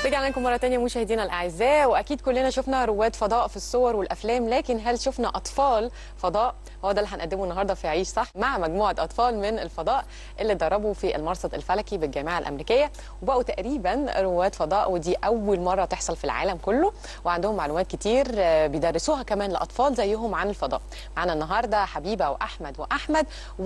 رجعنا لكم مرة تانية مشاهدينا الأعزاء وأكيد كلنا شفنا رواد فضاء في الصور والأفلام لكن هل شفنا أطفال فضاء؟ هو ده اللي هنقدمه النهارده في عيش صح مع مجموعة أطفال من الفضاء اللي اتدربوا في المرصد الفلكي بالجامعة الأمريكية وبقوا تقريبا رواد فضاء ودي أول مرة تحصل في العالم كله وعندهم معلومات كتير آه، بيدرسوها كمان لأطفال زيهم عن الفضاء. معانا النهارده حبيبة وأحمد وأحمد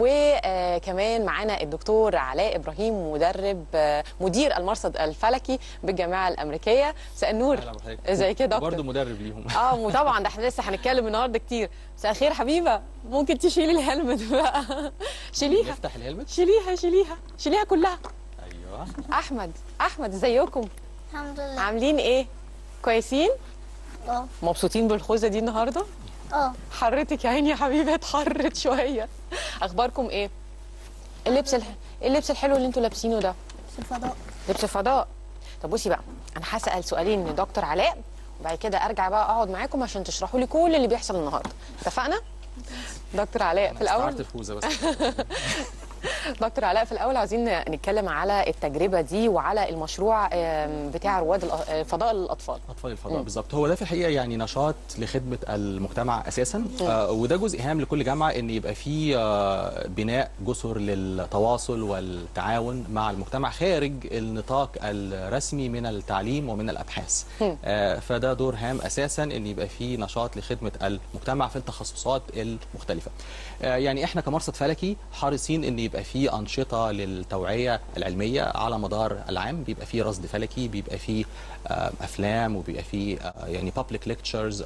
وكمان معانا الدكتور علاء إبراهيم مدرب آه، مدير المرصد الفلكي بالجامعة الأمريكية. مساء النور. اهلا بحضرتك ازيك يا دكتور؟ برضه مدرب ليهم اه وطبعا ده احنا لسه هنتكلم النهارده كتير مساء الخير حبيبه ممكن تشيلي الهلمت بقى شيليها نفتح الهلمت شيليها شيليها شيليها كلها ايوه احمد احمد ازيكم الحمد لله عاملين ايه كويسين اه مبسوطين بالخوذه دي النهارده اه حرتك يا عيني يا حبيبه اتحرت شويه اخباركم ايه اللبس الح... إيه اللبس الحلو اللي انتوا لابسينه ده في الفضاء لبس فضاء طب بصي بقى انا هسال سؤالين لدكتور علاء وبعد كده ارجع بقى اقعد معاكم عشان تشرحوا لي كل اللي بيحصل النهارده اتفقنا دكتور علاء في الاول استعرت الخوذه بس دكتور علاء في الاول عايزين نتكلم على التجربه دي وعلى المشروع آم، بتاع رواد الأ- الفضاء للاطفال اطفال الفضاء بالظبط هو ده في الحقيقه يعني نشاط لخدمه المجتمع اساسا آه وده جزء هام لكل جامعه ان يبقى فيه آه بناء جسر للتواصل والتعاون مع المجتمع خارج النطاق الرسمي من التعليم ومن الابحاث آه فده دور هام اساسا ان يبقى فيه نشاط لخدمه المجتمع في التخصصات المختلفه آه يعني احنا كمرصد فلكي حريصين ان يبقى فيه انشطه للتوعيه العلميه على مدار العام بيبقى فيه رصد فلكي بيبقى فيه آه، افلام وبيبقى فيه آه، يعني بابليك ليكتشرز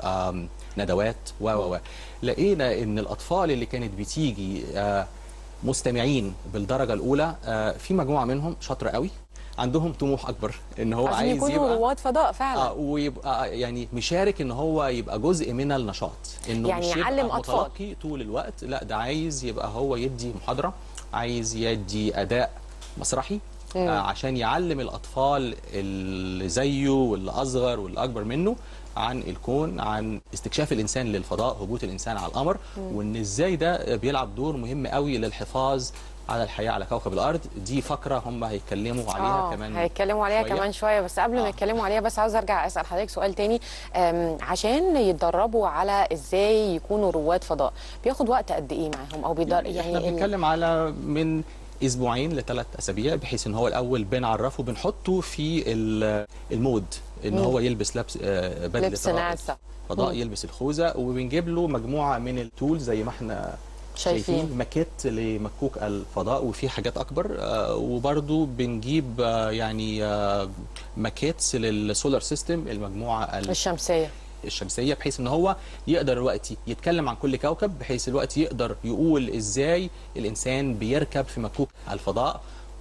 ندوات و و و لقينا ان الاطفال اللي كانت بتيجي آه، مستمعين بالدرجه الاولى آه، في مجموعه منهم شاطره قوي عندهم طموح اكبر ان هو عايزين عايز يكونوا يبقى رواد فضاء فعلا اه ويبقى يعني مشارك ان هو يبقى جزء من النشاط انه يعني مش يعلم يبقى أطفال. متلقي طول الوقت لا ده عايز يبقى هو يدي محاضره عايز يدي اداء مسرحي آه عشان يعلم الاطفال اللي زيه واللي اصغر واللي اكبر منه عن الكون عن استكشاف الانسان للفضاء هبوط الانسان على القمر وان ازاي ده بيلعب دور مهم قوي للحفاظ على الحياه على كوكب الارض دي فقره هم هيتكلموا عليها آه، كمان هيتكلموا عليها شوية. كمان شويه بس قبل ما آه. يتكلموا عليها بس عاوز ارجع اسال حضرتك سؤال تاني أم، عشان يتدربوا على ازاي يكونوا رواد فضاء بياخد وقت قد ايه معاهم او بيدر يعني احنا ال- بنتكلم على من اسبوعين لثلاث اسابيع بحيث ان هو الاول بنعرفه بنحطه في ال- المود ان هو يلبس لبس آه، بدله لبس رائد ناسا. فضاء مم. يلبس الخوذه وبنجيب له مجموعه من التول زي ما احنا شايفين. شايفين ماكيت لمكوك الفضاء وفي حاجات اكبر آه، وبرضو بنجيب آه، يعني آه، ماكيتس للسولار سيستم المجموعه ال- الشمسيه الشمسيه بحيث ان هو يقدر دلوقتي يتكلم عن كل كوكب بحيث دلوقتي يقدر يقول ازاي الانسان بيركب في مكوك الفضاء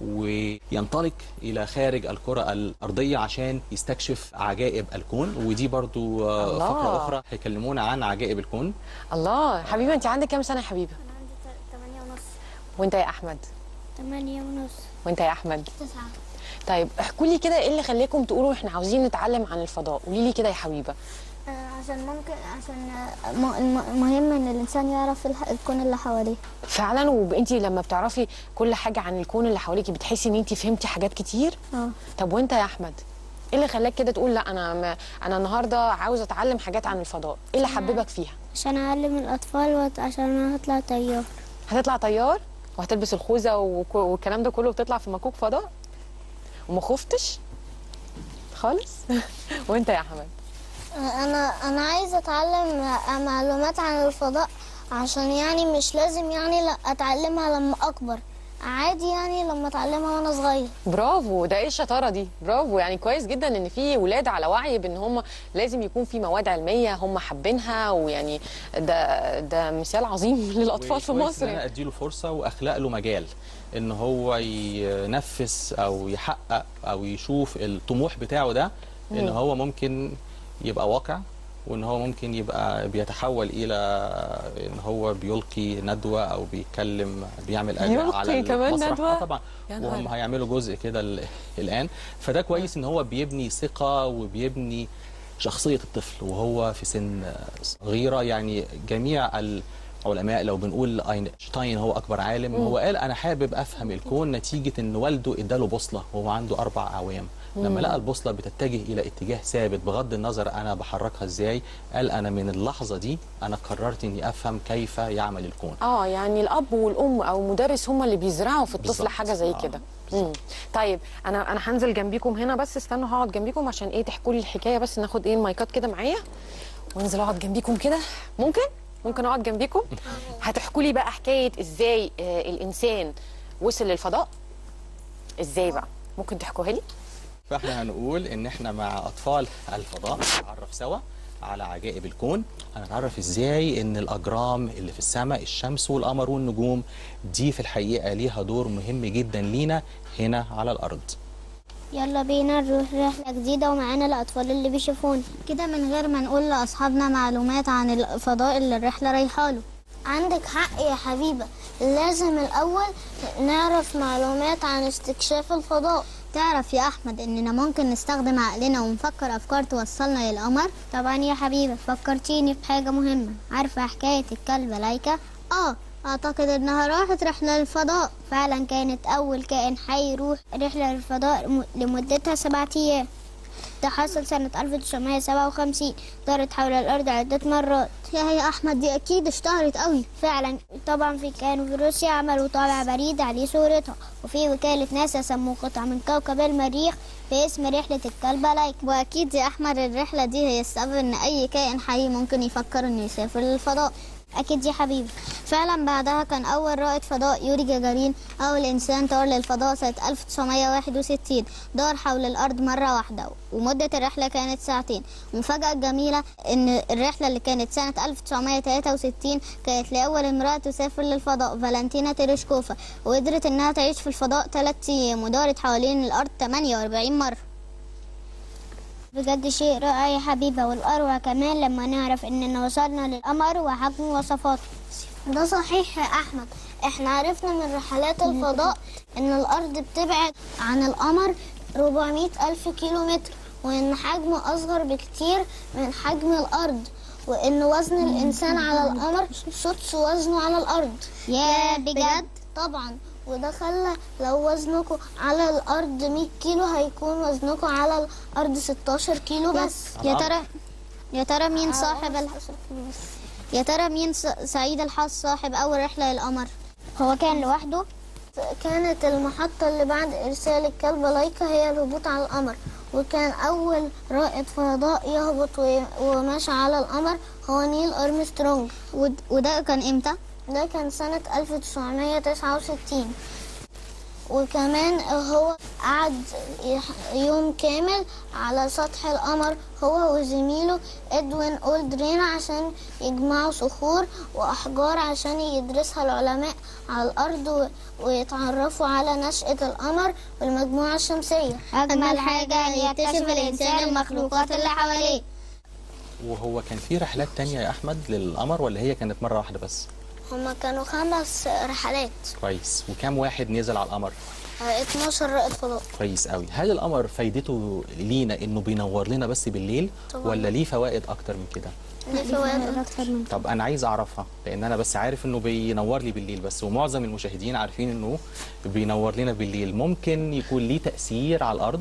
وينطلق الى خارج الكره الارضيه عشان يستكشف عجائب الكون ودي برضو آه، الله. فقره اخرى هيكلمونا عن عجائب الكون الله حبيبه انت عندك كام سنه يا حبيبه انا عندي 8 ونص وانت يا احمد 8 ونص وانت يا احمد 9 طيب احكوا لي كده ايه اللي خلاكم تقولوا احنا عاوزين نتعلم عن الفضاء قولي لي كده يا حبيبه عشان ممكن عشان آه، م- الم- مهم ان الانسان يعرف الح- الكون اللي حواليه فعلا وانت لما بتعرفي كل حاجه عن الكون اللي حواليكي بتحسي ان انت فهمتي حاجات كتير اه طب وانت يا احمد ايه اللي خلاك كده تقول لا انا ما انا النهارده عاوز اتعلم حاجات عن الفضاء ايه اللي حببك فيها عشان اعلم الاطفال وت- عشان انا هطلع طيار هتطلع طيار وهتلبس الخوذه وك- والكلام ده كله وتطلع في مكوك فضاء وما خفتش خالص وانت يا احمد انا انا عايزه اتعلم معلومات عن الفضاء عشان يعني مش لازم يعني لا اتعلمها لما اكبر عادي يعني لما اتعلمها وانا صغير برافو ده ايه الشطاره دي برافو يعني كويس جدا ان في ولاد على وعي بان هم لازم يكون في مواد علميه هم حابينها ويعني ده ده مثال عظيم للاطفال في وكويس مصر ان انا يعني. اديله فرصه واخلق له مجال ان هو ينفذ او يحقق او يشوف الطموح بتاعه ده ان هو ممكن يبقى واقع وان هو ممكن يبقى بيتحول الى ان هو بيلقي ندوه او بيتكلم بيعمل اداء يلقي على كمان المسرح. ندوة؟ آه طبعا يا نهار. وهم هيعملوا جزء كده ال- الان فده كويس ان هو بيبني ثقه وبيبني شخصيه الطفل وهو في سن صغيره يعني جميع العلماء لو بنقول اينشتاين هو اكبر عالم هو قال انا حابب افهم الكون نتيجه ان والده اداله بوصله وهو عنده اربع اعوام لما لقى البوصله بتتجه الى اتجاه ثابت بغض النظر انا بحركها ازاي قال انا من اللحظه دي انا قررت اني افهم كيف يعمل الكون اه يعني الاب والام او المدرس هم اللي بيزرعوا في الطفل بالظبط. حاجه زي آه، كده مم. طيب انا انا هنزل جنبيكم هنا بس استنوا هقعد جنبيكم عشان ايه تحكوا لي الحكايه بس ناخد ايه المايكات كده معايا وانزل اقعد جنبيكم كده ممكن ممكن اقعد جنبيكم هتحكوا لي بقى حكايه ازاي آه الانسان وصل للفضاء ازاي بقى ممكن تحكوها لي فاحنا هنقول ان احنا مع اطفال الفضاء نتعرف سوا على عجائب الكون هنتعرف ازاي ان الاجرام اللي في السماء الشمس والقمر والنجوم دي في الحقيقه ليها دور مهم جدا لينا هنا على الارض يلا بينا نروح رحلة جديدة ومعانا الأطفال اللي بيشوفونا كده من غير ما نقول لأصحابنا معلومات عن الفضاء اللي الرحلة رايحاله عندك حق يا حبيبة لازم الأول نعرف معلومات عن استكشاف الفضاء تعرف يا أحمد إننا ممكن نستخدم عقلنا ونفكر أفكار توصلنا للقمر طبعا يا حبيبة فكرتيني بحاجة مهمة عارفة حكاية الكلبة لايكا؟ آه أعتقد إنها راحت رحلة للفضاء فعلا كانت أول كائن حي يروح رحلة للفضاء م- لمدتها سبعة أيام ده حصل سنة 1957 دارت حول الأرض عدة مرات يا يا أحمد دي أكيد اشتهرت قوي فعلا طبعا في كانوا في روسيا عملوا طابع بريد عليه صورتها وفي وكالة ناسا سموا قطعة من كوكب المريخ باسم رحلة الكلبة لايك وأكيد يا أحمد الرحلة دي هي السبب إن أي كائن حي ممكن يفكر إنه يسافر للفضاء أكيد يا حبيبي فعلا بعدها كان أول رائد فضاء يوري جاجارين أول إنسان طار للفضاء سنة 1961 دار حول الأرض مرة واحدة ومدة الرحلة كانت ساعتين المفاجأة الجميلة إن الرحلة اللي كانت سنة 1963 كانت لأول امرأة تسافر للفضاء فالنتينا تيريشكوفا وقدرت إنها تعيش في الفضاء ثلاثة أيام ودارت حوالين الأرض 48 مرة بجد شيء رائع يا حبيبة والأروع كمان لما نعرف إننا وصلنا للقمر وحجم وصفاته ده صحيح يا أحمد إحنا عرفنا من رحلات الفضاء إن الأرض بتبعد عن القمر 400 ألف كيلو متر وإن حجمه أصغر بكتير من حجم الأرض وإن وزن الإنسان على القمر سدس وزنه على الأرض يا بجد طبعا وده خلى لو وزنكم على الأرض 100 كيلو هيكون وزنكم على الأرض 16 كيلو بس يا ترى يا ترى مين صاحب ال... يا ترى مين س- سعيد الحظ صاحب أول رحلة للقمر هو كان لوحده كانت المحطة اللي بعد إرسال الكلبة لايكا هي الهبوط على القمر وكان أول رائد فضاء يهبط و- وماشي على القمر هو نيل أرمسترونج ود- وده كان إمتى؟ ده كان سنة 1969 وكمان هو قعد يح- يوم كامل على سطح القمر هو وزميله ادوين اولدرين عشان يجمعوا صخور واحجار عشان يدرسها العلماء على الارض و- ويتعرفوا على نشأة القمر والمجموعة الشمسية أجمل حاجة أن يكتشف الإنسان المخلوقات اللي حواليه وهو كان في رحلات تانية يا احمد للقمر ولا هي كانت مره واحده بس هما كانوا خمس رحلات كويس وكام واحد نزل على القمر آه، 12 رائد فضاء كويس قوي هل القمر فايدته لينا انه بينور لنا بس بالليل طبعاً. ولا ليه فوائد اكتر من كده ليه فوائد أكتر طب انا عايز اعرفها لان انا بس عارف انه بينور لي بالليل بس ومعظم المشاهدين عارفين انه بينور لنا بالليل ممكن يكون ليه تاثير على الارض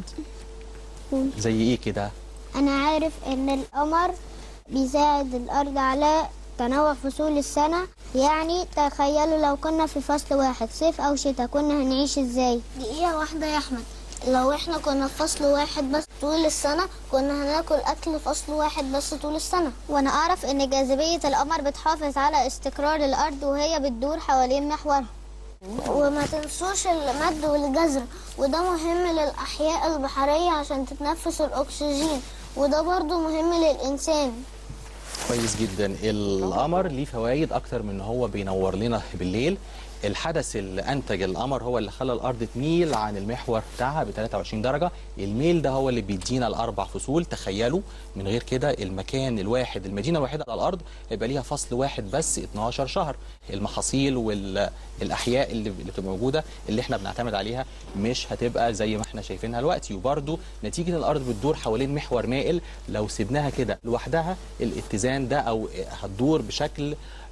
زي ايه كده أنا عارف إن القمر بيساعد الأرض على تنوع فصول السنة يعني تخيلوا لو كنا في فصل واحد صيف أو شتاء كنا هنعيش إزاي دقيقة واحدة يا أحمد لو احنا كنا في فصل واحد بس طول السنة كنا هناكل أكل فصل واحد بس طول السنة وأنا أعرف إن جاذبية القمر بتحافظ على استقرار الأرض وهي بتدور حوالين محورها وما تنسوش المد والجزر وده مهم للأحياء البحرية عشان تتنفس الأكسجين وده برضو مهم للإنسان كويس جدا القمر ليه فوائد اكتر من ان هو بينور لنا بالليل الحدث اللي انتج القمر هو اللي خلى الارض تميل عن المحور بتاعها ب 23 درجه الميل ده هو اللي بيدينا الاربع فصول تخيلوا من غير كده المكان الواحد المدينه الواحده على الارض هيبقى ليها فصل واحد بس 12 شهر المحاصيل والاحياء اللي اللي بتبقى موجوده اللي احنا بنعتمد عليها مش هتبقى زي ما احنا شايفينها دلوقتي وبرده نتيجه ان الارض بتدور حوالين محور مائل لو سيبناها كده لوحدها الاتزان ده او هتدور بشكل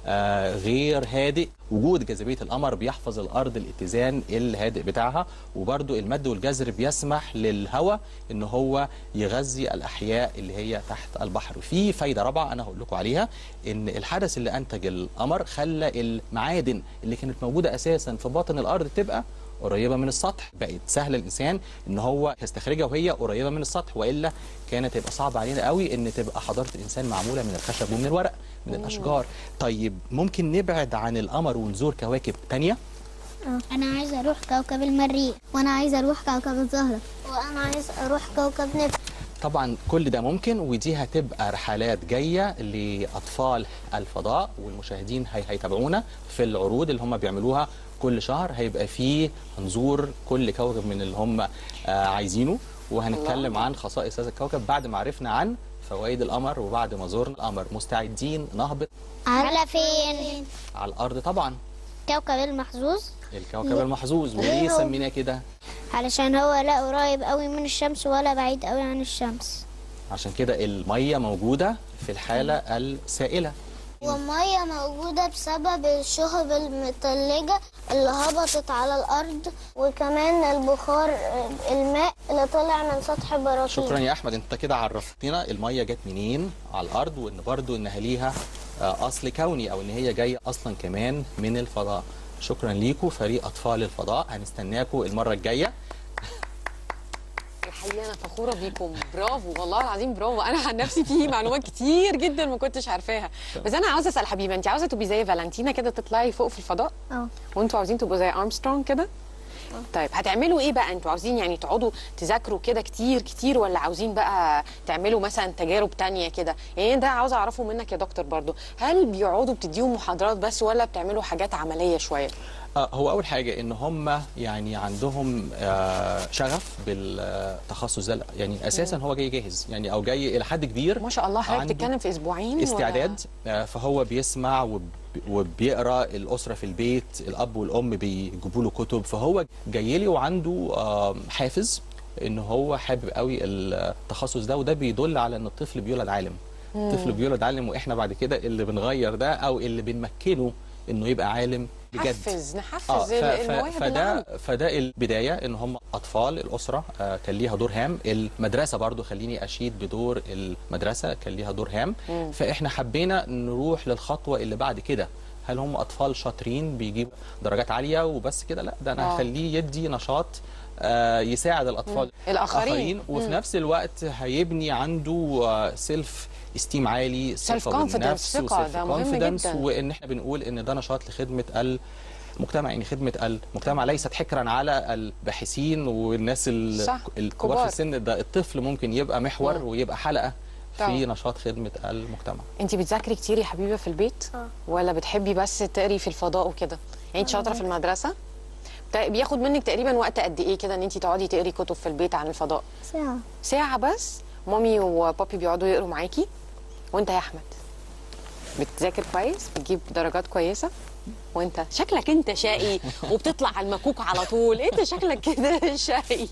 آه، غير هادئ وجود جاذبيه القمر بيحفظ الارض الاتزان الهادئ بتاعها وبرده المد والجزر بيسمح للهواء ان هو يغذي الاحياء اللي هي تحت البحر في فايده رابعه انا هقول لكم عليها ان الحدث اللي انتج القمر خلى المعادن اللي كانت موجوده اساسا في باطن الارض تبقى قريبه من السطح بقت سهل الانسان ان هو يستخرجها وهي قريبه من السطح والا كانت هيبقى صعب علينا قوي ان تبقى حضاره الانسان معموله من الخشب ومن الورق من الاشجار طيب ممكن نبعد عن القمر ونزور كواكب تانية انا عايزه اروح كوكب المريخ وانا عايزه اروح كوكب الزهره وانا عايزه اروح كوكب نبتون طبعا كل ده ممكن ودي هتبقى رحلات جايه لاطفال الفضاء والمشاهدين هي هيتابعونا في العروض اللي هم بيعملوها كل شهر هيبقى فيه هنزور كل كوكب من اللي هم آه، عايزينه وهنتكلم الله. عن خصائص هذا الكوكب بعد ما عرفنا عن فوائد القمر وبعد ما زورنا القمر مستعدين نهبط على فين على الارض طبعا كوكب المحظوظ الكوكب المحظوظ وليه ليه هو؟ سميناه كده علشان هو لا قريب قوي من الشمس ولا بعيد قوي عن الشمس عشان كده الميه موجوده في الحاله السائله والمية موجودة بسبب الشهب المتلجة اللي هبطت على الأرض وكمان البخار الماء اللي طلع من سطح براكين شكرا يا احمد انت كده عرفتنا الميه جت منين على الارض وان برضو انها ليها آه، اصل كوني او ان هي جايه اصلا كمان من الفضاء شكرا ليكم فريق اطفال الفضاء هنستناكم المره الجايه الحقيقه انا فخوره بيكم برافو والله العظيم برافو انا عن نفسي في معلومات كتير جدا ما كنتش عارفاها بس انا عاوزه اسال حبيبه انت عاوزه تبقي زي فالنتينا كده تطلعي فوق في الفضاء اه وانتوا عاوزين تبقوا زي ارمسترونج كده طيب هتعملوا ايه بقى انتوا عاوزين يعني تقعدوا تذاكروا كده كتير كتير ولا عاوزين بقى تعملوا مثلا تجارب تانية كده يعني ده عاوزه اعرفه منك يا دكتور برضو هل بيقعدوا بتديهم محاضرات بس ولا بتعملوا حاجات عمليه شويه آه، هو اول حاجه ان هم يعني عندهم آه، شغف بالتخصص ده يعني اساسا هو جاي جاهز يعني او جاي الى حد كبير ما شاء الله حضرتك عنده بتتكلم في اسبوعين ولا- استعداد آه، فهو بيسمع وب- وبيقرا الاسره في البيت الاب والام بيجيبوا له كتب فهو جاي لي وعنده آه، حافز ان هو حابب قوي التخصص ده وده بيدل على ان الطفل بيولد عالم الطفل بيولد عالم واحنا بعد كده اللي بنغير ده او اللي بنمكنه انه يبقى عالم بجد نحفز اه نحفز ف- ف- المواهب اللي عنده. فده فده البدايه ان هم اطفال الاسره آه، كان ليها دور هام المدرسه برضو خليني اشيد بدور المدرسه كان ليها دور هام فاحنا حبينا نروح للخطوه اللي بعد كده هل هم اطفال شاطرين بيجيبوا درجات عاليه وبس كده لا ده انا آه. هخليه يدي نشاط آه، يساعد الاطفال الآخرين. وفي نفس الوقت هيبني عنده سيلف استيم عالي Self ثقة confidence، بالنفس ثقة، وself ده مهم confidence جداً. وان احنا بنقول ان ده نشاط لخدمه المجتمع يعني خدمه المجتمع ليست حكرا على الباحثين والناس ال- صح، الكبار كبار. في السن ده الطفل ممكن يبقى محور مم. ويبقى حلقه طبعا. في نشاط خدمه المجتمع انت بتذاكري كتير يا حبيبه في البيت اه. ولا بتحبي بس تقري في الفضاء وكده يعني انت شاطره في المدرسه بتا- بياخد منك تقريبا وقت قد ايه كده ان انت تقعدي تقري كتب في البيت عن الفضاء ساعة ساعه بس مامي وبابي بيقعدوا يقروا معاكي وانت يا احمد بتذاكر كويس بتجيب درجات كويسه وانت شكلك انت شقي وبتطلع على المكوك على طول انت شكلك كده شقي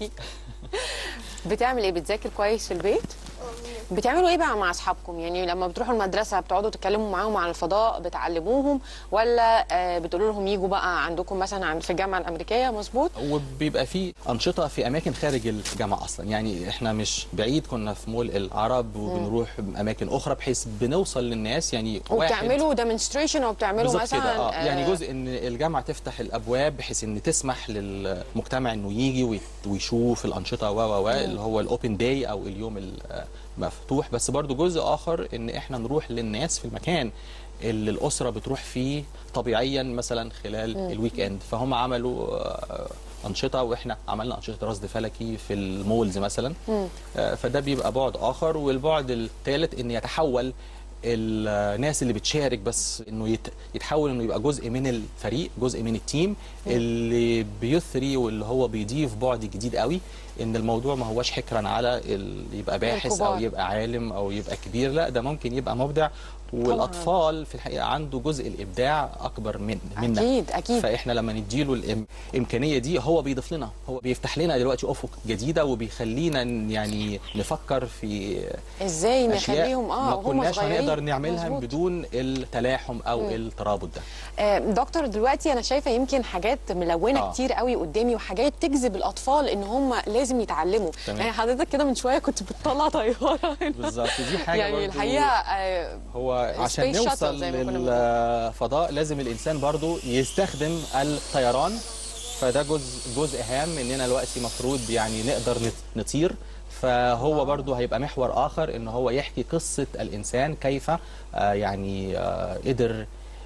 بتعمل ايه بتذاكر كويس في البيت بتعملوا ايه بقى مع اصحابكم يعني لما بتروحوا المدرسه بتقعدوا تتكلموا معاهم عن الفضاء بتعلموهم ولا آه، بتقولوا لهم يجوا بقى عندكم مثلا عن- في الجامعه الامريكيه مظبوط وبيبقى في انشطه في اماكن خارج الجامعه اصلا يعني احنا مش بعيد كنا في مول العرب وبنروح اماكن اخرى بحيث بنوصل للناس يعني واحد وبتعملوا ديمونستريشن او بتعملوا بالظبط مثلا كده اه آه، يعني جزء ان الجامعه تفتح الابواب بحيث ان تسمح للمجتمع انه يجي ويت- ويشوف الانشطه و و و اللي هو الاوبن داي او اليوم المفتوح بس برضو جزء اخر ان احنا نروح للناس في المكان اللي الاسره بتروح فيه طبيعيا مثلا خلال الويك اند فهم عملوا آه، انشطه واحنا عملنا انشطه رصد فلكي في المولز مثلا آه، فده بيبقى بعد اخر والبعد الثالث ان يتحول الناس اللي بتشارك بس انه يت- يتحول انه يبقى جزء من الفريق جزء من التيم اللي بيثري واللي هو بيضيف بعد جديد قوي ان الموضوع ما هوش حكرا على ال... يبقى باحث او الكبار. يبقى عالم او يبقى كبير لا ده ممكن يبقى مبدع والاطفال في الحقيقه عنده جزء الابداع اكبر من منا اكيد اكيد فاحنا لما نديله الامكانيه دي هو بيضيف لنا هو بيفتح لنا دلوقتي افق جديده وبيخلينا ن- يعني نفكر في ازاي اشياء نخليهم اه ما وهم كناش صغيرين هنقدر نعملها مظبوط. بدون التلاحم او الترابط ده آه، دكتور دلوقتي انا شايفه يمكن حاجات ملونه آه. آه. كتير قوي قدامي وحاجات تجذب الاطفال ان هم لازم يتعلموا تمام. يعني حضرتك كده من شويه كنت بتطلع طياره بالظبط دي حاجه يعني برضو الحقيقه آه، هو عشان Space shuttle نوصل زي ما كنا للفضاء لازم الانسان برضو يستخدم الطيران فده جزء جزء هام اننا دلوقتي المفروض يعني نقدر نط- نطير فهو برضو هيبقى محور اخر ان هو يحكي قصه الانسان كيف آه، يعني آه، قدر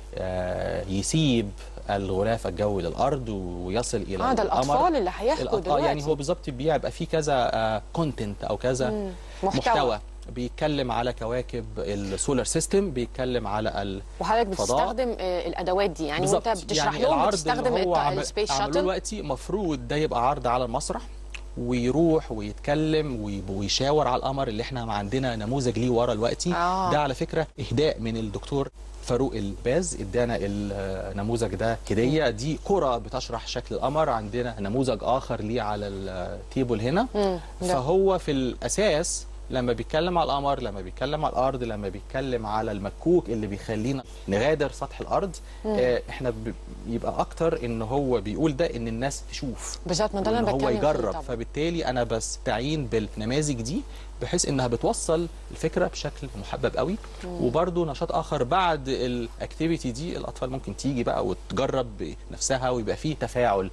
آه، يسيب الغلاف الجوي للارض ويصل الى اه ده القمر الاطفال اللي هيحكوا الأط- آه، دلوقتي يعني هو بالظبط بيبقى فيه كذا كونتنت او كذا مم. محتوى, محتوى. محتوى بيتكلم على كواكب السولار سيستم بيتكلم على ال وحضرتك فضاء. بتستخدم آه، الادوات دي يعني بالظبط. وانت بتشرح يعني لهم العرض بتستخدم اللي هو عم- السبيس عملوه شاتل دلوقتي المفروض ده يبقى عرض على المسرح ويروح ويتكلم وي- ويشاور على القمر اللي احنا عندنا نموذج ليه ورا دلوقتي آه. ده على فكره اهداء من الدكتور فاروق الباز ادانا النموذج ده كديه دي كره بتشرح شكل القمر عندنا نموذج اخر ليه على التيبل هنا مم، ده. فهو في الاساس لما بيتكلم على القمر لما بيتكلم على الارض لما بيتكلم على المكوك اللي بيخلينا نغادر سطح الارض آه احنا ب- يبقى اكتر ان هو بيقول ده ان الناس تشوف بالظبط ما ده اللي وان انا هو بتكلم فيه يجرب طبعا. فبالتالي انا بستعين بالنماذج دي بحيث انها بتوصل الفكره بشكل محبب قوي وبرده نشاط اخر بعد الاكتيفيتي دي الاطفال ممكن تيجي بقى وتجرب بنفسها ويبقى فيه تفاعل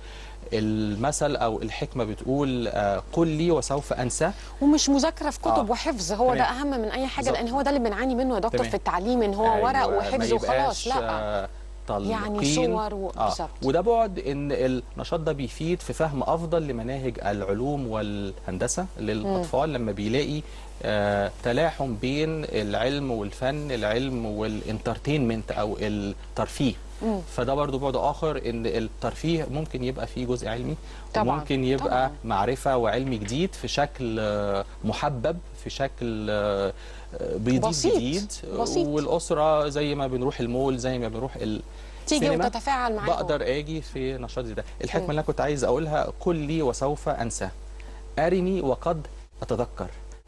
المثل او الحكمه بتقول آه، قل لي وسوف انسى ومش مذاكره في كتب آه. وحفظ هو ده تمام. اهم من اي حاجه بالظبط. لان هو ده اللي بنعاني منه يا دكتور تمام. في التعليم ان هو أيوة، ورق ما وحفظ وخلاص يبقاش، لا آه، يعني طلقين. صور و- آه. بالظبط. وده بعد ان النشاط ده بيفيد في فهم افضل لمناهج العلوم والهندسه للاطفال لما بيلاقي آه تلاحم بين العلم والفن العلم والانترتينمنت او الترفيه فده برضو بعد اخر ان الترفيه ممكن يبقى فيه جزء علمي طبعاً، وممكن يبقى طبعاً. معرفه وعلم جديد في شكل آه، محبب في شكل آه، آه، بيضيف بسيط، جديد بسيط. والاسره زي ما بنروح المول زي ما بنروح ال تيجي سينما، وتتفاعل معاهم بقدر اجي في نشاط زي ده الحكمه اللي انا كنت عايز اقولها قل لي وسوف انسى ارني وقد اتذكر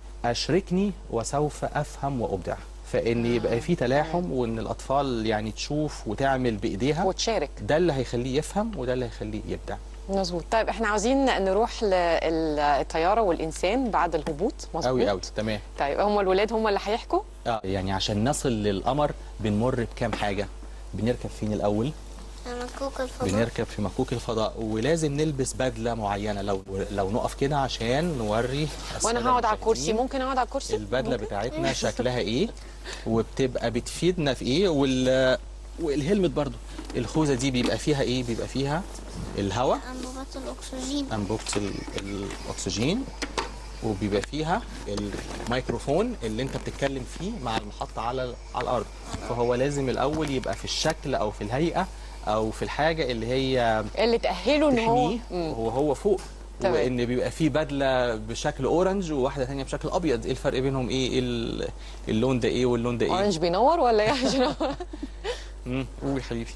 اشركني وسوف افهم وابدع فان يبقى في تلاحم وان الاطفال يعني تشوف وتعمل بايديها وتشارك ده اللي هيخليه يفهم وده اللي هيخليه يبدع مظبوط طيب احنا عاوزين نروح للطياره والانسان بعد الهبوط مظبوط قوي قوي تمام طيب هم الولاد هم اللي هيحكوا اه يعني عشان نصل للقمر بنمر بكام حاجه بنركب فين الاول مكوك الفضاء بنركب في مكوك الفضاء ولازم نلبس بدله معينه لو لو نقف كده عشان نوري السادة وانا هقعد على الكرسي المشاهدين ممكن اقعد على الكرسي البدله بتاعتنا شكلها ايه وبتبقى بتفيدنا في ايه وال والهلمت برضو الخوذه دي بيبقى فيها ايه بيبقى فيها الهواء أنبوبات الأكسجين انبوبه ال- الاكسجين وبيبقى فيها الميكروفون اللي انت بتتكلم فيه مع المحطه على على الارض فهو لازم الاول يبقى في الشكل او في الهيئه او في الحاجه اللي هي اللي تاهله ان هو تحميه مم. وهو هو فوق تمام. وان بيبقى فيه بدله بشكل اورنج وواحده ثانيه بشكل ابيض ايه الفرق بينهم ايه إيه ال- اللون ده ايه واللون ده ايه اورنج بينور ولا ايه عشان امم قول يا حبيبي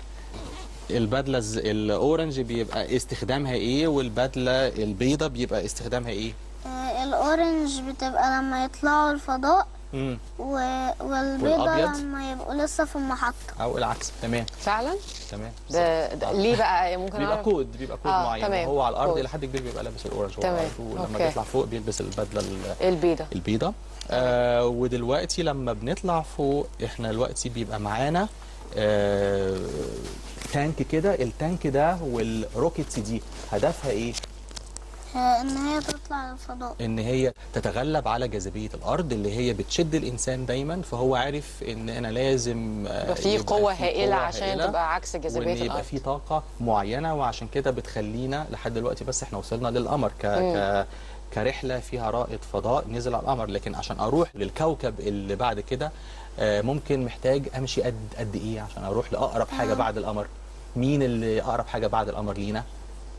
البدله الز- الاورنج بيبقى استخدامها ايه والبدله البيضه بيبقى استخدامها ايه آه، الأورنج بتبقى لما يطلعوا الفضاء امم و... والبيضة والأبيض؟ لما يبقوا لسه في المحطة او العكس تمام فعلا تمام ده, ده ليه بقى ممكن بيبقى أعرف؟ كود بيبقى كود آه، معين تمام. وهو على الارض كود. الى حد كبير بيبقى لابس الاورنج هو تمام. على طول. ولما أوكي. بيطلع فوق بيلبس البدله ال- البيضه البيضة آه ودلوقتي لما بنطلع فوق احنا دلوقتي بيبقى معانا آه تانك كده التانك ده والروكيتس دي هدفها ايه؟ آه، إن هي تطلع للفضاء ان هي تتغلب على جاذبيه الارض اللي هي بتشد الانسان دايما فهو عارف ان انا لازم آه، يبقى في يبقى قوه في هائله قوة عشان هائلة. تبقى عكس جاذبيه وان يبقى الارض في طاقه معينه وعشان كده بتخلينا لحد دلوقتي بس احنا وصلنا للقمر ك... ك... كرحله فيها رائد فضاء نزل على القمر لكن عشان اروح للكوكب اللي بعد كده آه، ممكن محتاج امشي قد قد ايه عشان اروح لاقرب حاجه بعد القمر مين اللي اقرب حاجه بعد القمر لينا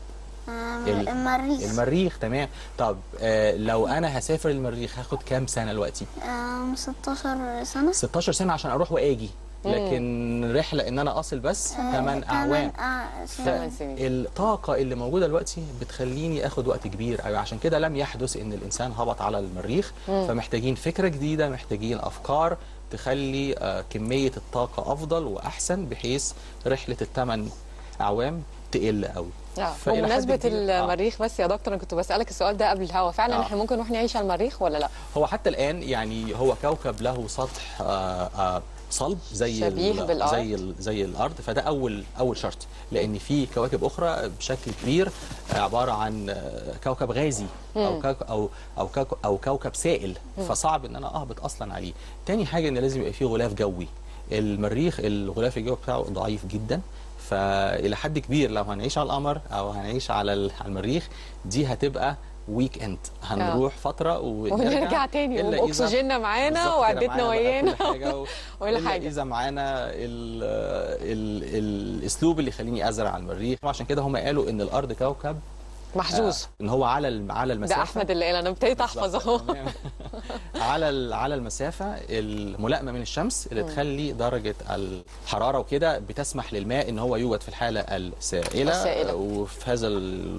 ال- المريخ المريخ تمام طب آه لو انا هسافر المريخ هاخد كام سنه دلوقتي آم، 16 سنة 16 سنه عشان اروح واجي لكن رحله ان انا اصل بس 8 اعوام آه، سنة. ثمان سنين الطاقة اللي موجودة دلوقتي بتخليني اخد وقت كبير قوي عشان كده لم يحدث ان الانسان هبط على المريخ فمحتاجين فكرة جديدة محتاجين افكار تخلي آه، كمية الطاقة افضل واحسن بحيث رحلة الثمان اعوام تقل قوي آه. فإلى حد بمناسبة كبير- آه. المريخ بس يا دكتور انا كنت بسألك السؤال ده قبل الهوا فعلا آه. احنا ممكن نروح نعيش على المريخ ولا لا هو حتى الان يعني هو كوكب له سطح آه، آه، صلب زي شبيه ال- بالأرض. زي ال- زي الارض فده اول اول شرط لان في كواكب اخرى بشكل كبير آه، عباره عن آه، كوكب غازي او كوكب او او كوكب او كوكب سائل فصعب ان انا اهبط اصلا عليه تاني حاجه ان لازم يبقى فيه غلاف جوي المريخ الغلاف الجوي بتاعه ضعيف جدا فالى حد كبير لو هنعيش على القمر او هنعيش على ال- على المريخ دي هتبقى ويك اند هنروح فتره ونرجع تاني إلا إذا- وباكسجيننا معانا بالظبط كده، وعدتنا معانا بقى ويانا كل حاجة و... ولا إلا حاجة. اذا معانا ال... ال... الاسلوب اللي يخليني ازرع على المريخ وعشان كده هم قالوا ان الارض كوكب محظوظ آه، ان هو على الم- على المسافه ده احمد اللي قال انا ابتديت احفظ بالظبط، اهو تمام. على ال- على المسافه الملائمه من الشمس اللي تخلي درجه الحراره وكده بتسمح للماء ان هو يوجد في الحاله السائله السائلة. وفي هذا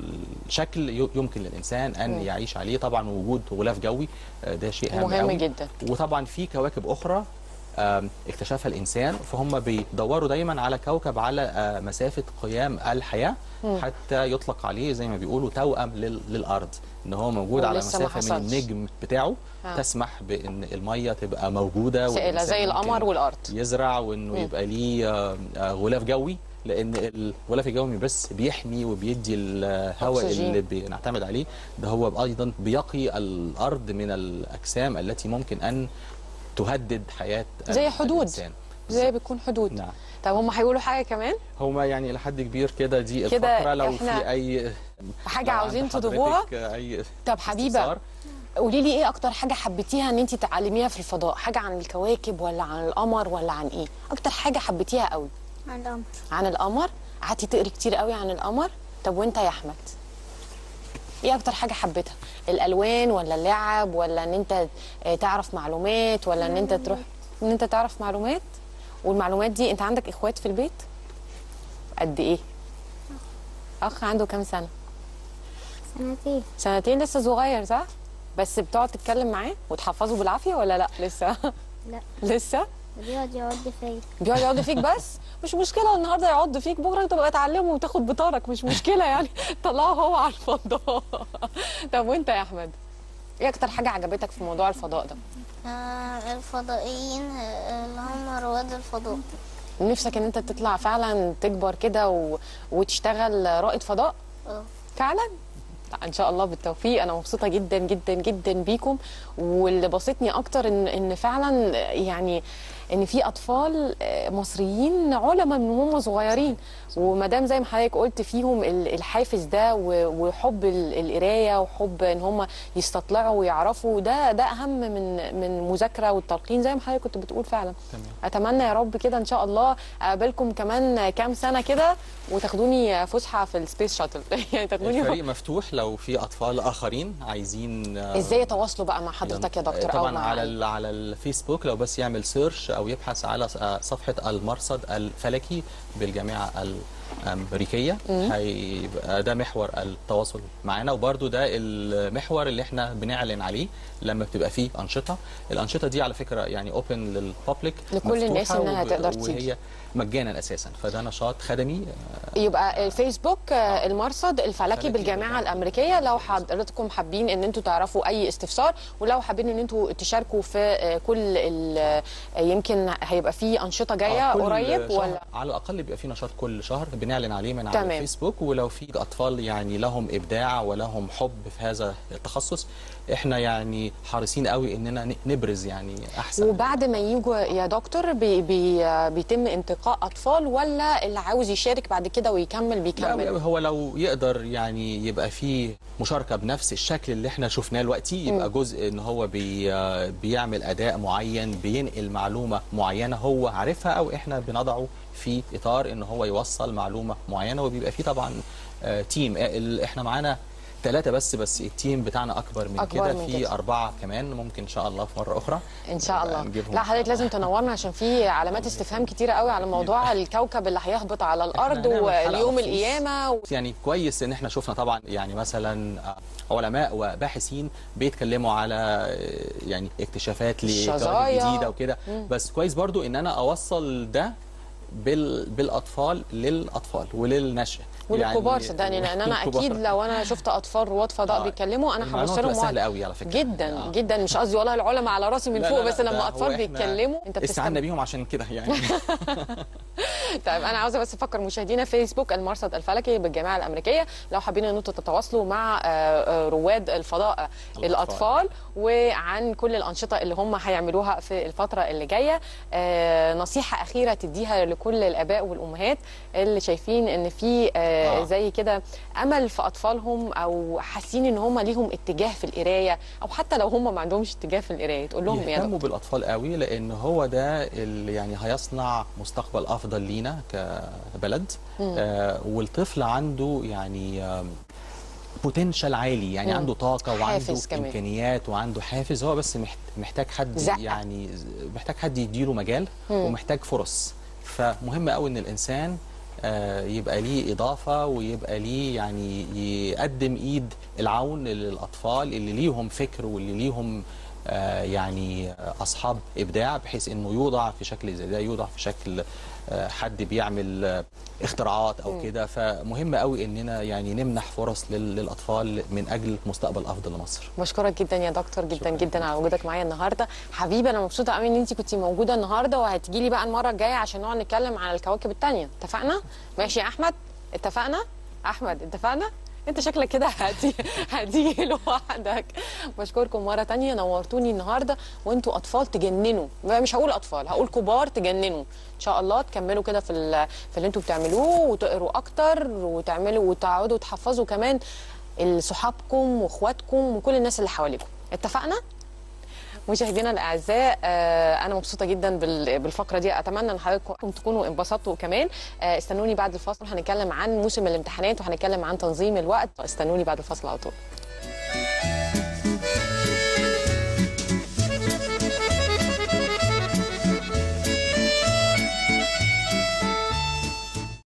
الشكل ي- يمكن للانسان ان يعيش عليه طبعا وجود غلاف جوي آه، ده شيء هام مهم قوي. جدا. وطبعا في كواكب اخرى آم، اكتشفها الانسان فهم بيدوروا دايما على كوكب على آه، مسافه قيام الحياه حتى يطلق عليه زي ما بيقولوا توأم لل- للارض ان هو موجود على ولسه ما مسافه من حصلش. النجم بتاعه آه. تسمح بان الميه تبقى موجوده سائلة والإنسان زي القمر ممكن والارض يزرع وانه يبقى ليه آه، آه، غلاف جوي لان الغلاف الجوي بس بيحمي وبيدي الهواء أكسجين. اللي بنعتمد عليه ده هو ايضا بيقي الارض من الاجسام التي ممكن ان تهدد حياه زي ال- حدود. الإنسان. زي بتكون حدود نعم طب هم هيقولوا حاجه كمان هما يعني الى حد كبير كده دي كده الفقره لو إحنا في اي حاجه لو عاوزين عند تضيفوها حضرتك اي طب حبيبه استفسار. قولي لي ايه اكتر حاجه حبيتيها ان انت تعلميها في الفضاء حاجه عن الكواكب ولا عن القمر ولا عن ايه اكتر حاجه حبيتيها قوي عن القمر عن القمر قعدتي تقري كتير قوي عن القمر طب وانت يا احمد ايه اكتر حاجه حبيتها الالوان ولا اللعب ولا ان انت آه، تعرف معلومات ولا ان انت تروح ان انت تعرف معلومات والمعلومات دي انت عندك اخوات في البيت قد ايه اخ عنده كام سنه سنتين سنتين لسه صغير صح بس بتقعد تتكلم معاه وتحفظه بالعافيه ولا لا لسه لا لسه بيقعد يقعد فيا بيقعد يقعد فيك بس مش مشكله النهارده يقعد فيك بكره تبقى تعلمه وتاخد بطارك مش مشكله يعني طلعه هو على الفضاء طب وانت يا احمد ايه اكتر حاجه عجبتك في موضوع الفضاء ده آه الفضائيين آه، اللي هم رواد الفضاء نفسك ان انت تطلع فعلا تكبر كده و... وتشتغل رائد فضاء اه فعلا لا، ان شاء الله بالتوفيق انا مبسوطه جدا جدا جدا بيكم واللي بسطني اكتر ان ان فعلا يعني ان في اطفال آه، مصريين علماء من هم صغيرين وما دام زي ما حضرتك قلت فيهم ال- الحافز ده و- وحب ال- القرايه وحب ان هم يستطلعوا ويعرفوا ده ده اهم من من مذاكره والتلقين زي ما حضرتك كنت بتقول فعلا تمام. اتمنى يا رب كده ان شاء الله اقابلكم كمان كام سنه كده وتاخدوني فسحه في السبيس شاتل يعني تاخدوني الفريق مفتوح لو في اطفال اخرين عايزين آه، ازاي يتواصلوا بقى مع حضرتك يا دكتور طبعا او مع على ال- على الفيسبوك لو بس يعمل سيرش او يبحث على ص- آه، صفحه المرصد الفلكي بالجامعه الامريكيه هيبقى ده محور التواصل معانا وبرده ده المحور اللي احنا بنعلن عليه لما بتبقى فيه انشطه الانشطه دي على فكره يعني اوبن للبابليك لكل الناس مفتوحة إنها وب- تقدر تيجي. وهي مجانا اساسا فده نشاط خدمي يبقى الفيسبوك آه، المرصد الفلكي فلكي بالجامعه بالجامعة. الامريكيه لو حضرتكم حابين ان انتوا تعرفوا اي استفسار ولو حابين ان انتوا تشاركوا في آه، كل ال- آه، يمكن هيبقى في انشطه جايه آه، كل قريب شهر ولا على الاقل بيبقى في نشاط كل شهر بنعلن عليه من على تمام. الفيسبوك ولو في اطفال يعني لهم ابداع ولهم حب في هذا التخصص احنا يعني حريصين قوي اننا ن- نبرز يعني احسن وبعد ما يجوا يا دكتور بي بي آه، بيتم انتقاء اطفال ولا اللي عاوز يشارك بعد كده ويكمل لا بيكمل هو لو يقدر يعني يبقى فيه مشاركه بنفس الشكل اللي احنا شفناه دلوقتي يبقى جزء ان هو بي بيعمل اداء معين بينقل معلومه معينه هو عارفها او احنا بنضعه في اطار ان هو يوصل معلومه معينه وبيبقى فيه طبعا آه، تيم آه، ال- احنا معانا ثلاثة بس بس التيم بتاعنا أكبر من أكبر كده من في كده. أربعة كمان ممكن إن شاء الله في مرة أخرى ان شاء الله نجيبهم لا إن شاء حضرتك الله. لازم تنورنا عشان في علامات استفهام كتيره قوي على موضوع الكوكب اللي هيهبط على الارض هنعمل حلقة واليوم مخصوص. القيامه و... يعني كويس ان احنا شفنا طبعا يعني مثلا آه، علماء وباحثين بيتكلموا على آه، يعني اكتشافات لكواكب الشظايا. جديده وكده بس كويس برضو ان انا اوصل ده بال بالاطفال للاطفال وللنشء وللكبار صدقني لان انا والكبار. اكيد لو انا شفت اطفال رواد فضاء آه، بيتكلموا انا المعلومات هبص لهم بتبقى سهله وأقعد- قوي على فكره جدا آه. جدا مش قصدي والله العلماء على راسي من لا، فوق لا، لا، بس لما ده هو اطفال إحنا بيتكلموا انت استعنا بتستمتع بيهم عشان كده يعني طيب انا عاوزه بس افكر مشاهدينا فيسبوك المرصد الفلكي بالجامعه الامريكيه لو حابين ان انتوا تتواصلوا مع آه، آه، رواد الفضاء الأطفال. الاطفال وعن كل الانشطه اللي هم هيعملوها في الفتره اللي جايه آه، نصيحه اخيره تديها لكل الاباء والامهات اللي شايفين ان في آه، آه. زي كده امل في اطفالهم او حاسين ان هم ليهم اتجاه في القرايه او حتى لو هم ما عندهمش اتجاه في القرايه تقول لهم ايه يا يهتموا دكتور؟ بالاطفال قوي لان هو ده اللي يعني هيصنع مستقبل افضل لينا كبلد آه والطفل عنده يعني بوتنشال عالي يعني مم. عنده طاقه وعنده حافز كمان. امكانيات وعنده حافز هو بس محت- محتاج حد زقة. يعني محتاج حد يديله مجال ومحتاج فرص فمهم قوي ان الانسان آه، يبقى ليه اضافه ويبقى ليه يعني يقدم ايد العون للاطفال اللي ليهم فكر واللي ليهم آه، يعني اصحاب ابداع بحيث انه يوضع في شكل زي ده يوضع في شكل آه، حد بيعمل آه، اختراعات او كده فمهم قوي اننا يعني نمنح فرص لل- للاطفال من اجل مستقبل افضل لمصر بشكرك جدا يا دكتور جدا شكراً. جدا على وجودك معايا النهارده حبيبي انا مبسوطه قوي ان انت كنتي موجوده النهارده وهتجي لي بقى المره الجايه عشان نقعد نتكلم عن الكواكب التانية اتفقنا ماشي يا احمد اتفقنا احمد اتفقنا انت شكلك كده هتي... هتيجي لوحدك بشكركم مره تانية نورتوني النهارده وانتوا اطفال تجننوا مش هقول اطفال هقول كبار تجننوا ان شاء الله تكملوا كده في ال... في اللي انتوا بتعملوه وتقروا اكتر وتعملوا وتقعدوا تحفظوا كمان صحابكم واخواتكم وكل الناس اللي حواليكم اتفقنا مشاهدينا الاعزاء آه، انا مبسوطه جدا بال- بالفقره دي اتمنى ان حضراتكم تكونوا انبسطتوا كمان آه، استنوني بعد الفاصل هنتكلم عن موسم الامتحانات وهنتكلم عن تنظيم الوقت استنوني بعد الفاصل على طول